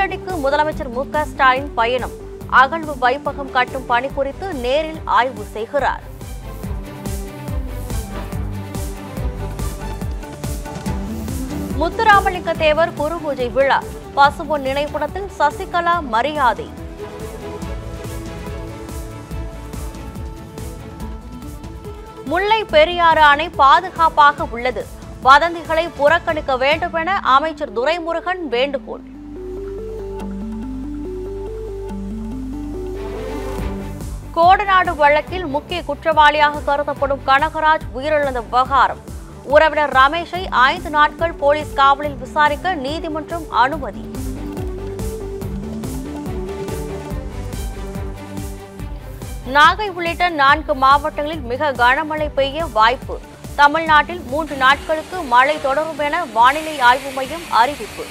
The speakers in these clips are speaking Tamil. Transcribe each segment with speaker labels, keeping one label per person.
Speaker 1: கீழடிக்கு முதலமைச்சர் மு க ஸ்டாலின் பயணம் அகழ்வு வைப்பகம் கட்டும் பணி குறித்து நேரில் ஆய்வு செய்கிறார் முத்துராமலிங்க தேவர் குரு பூஜை விழா பசும்பொன் நினைவிடத்தில் சசிகலா மரியாதை முல்லை பெரியாறு அணை பாதுகாப்பாக உள்ளது வதந்திகளை புறக்கணிக்க வேண்டும் என அமைச்சர் துரைமுருகன் வேண்டுகோள் கோடநாடு வழக்கில் முக்கிய குற்றவாளியாக கருதப்படும் கனகராஜ் உயிரிழந்த விவகாரம் உறவினர் ரமேஷை ஐந்து நாட்கள் போலீஸ் காவலில் விசாரிக்க நீதிமன்றம் அனுமதி நாகை உள்ளிட்ட நான்கு மாவட்டங்களில் மிக கனமழை பெய்ய வாய்ப்பு தமிழ்நாட்டில் மூன்று நாட்களுக்கு மழை தொடரும் என வானிலை ஆய்வு மையம் அறிவிப்பு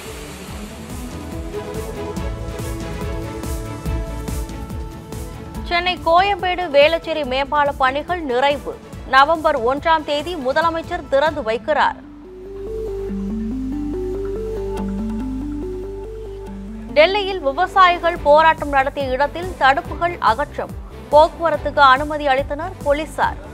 Speaker 1: சென்னை கோயம்பேடு வேளச்சேரி மேம்பால பணிகள் நிறைவு நவம்பர் ஒன்றாம் தேதி முதலமைச்சர் திறந்து வைக்கிறார் டெல்லியில் விவசாயிகள் போராட்டம் நடத்திய இடத்தில் தடுப்புகள் அகற்றம் போக்குவரத்துக்கு அனுமதி அளித்தனர் போலீசார்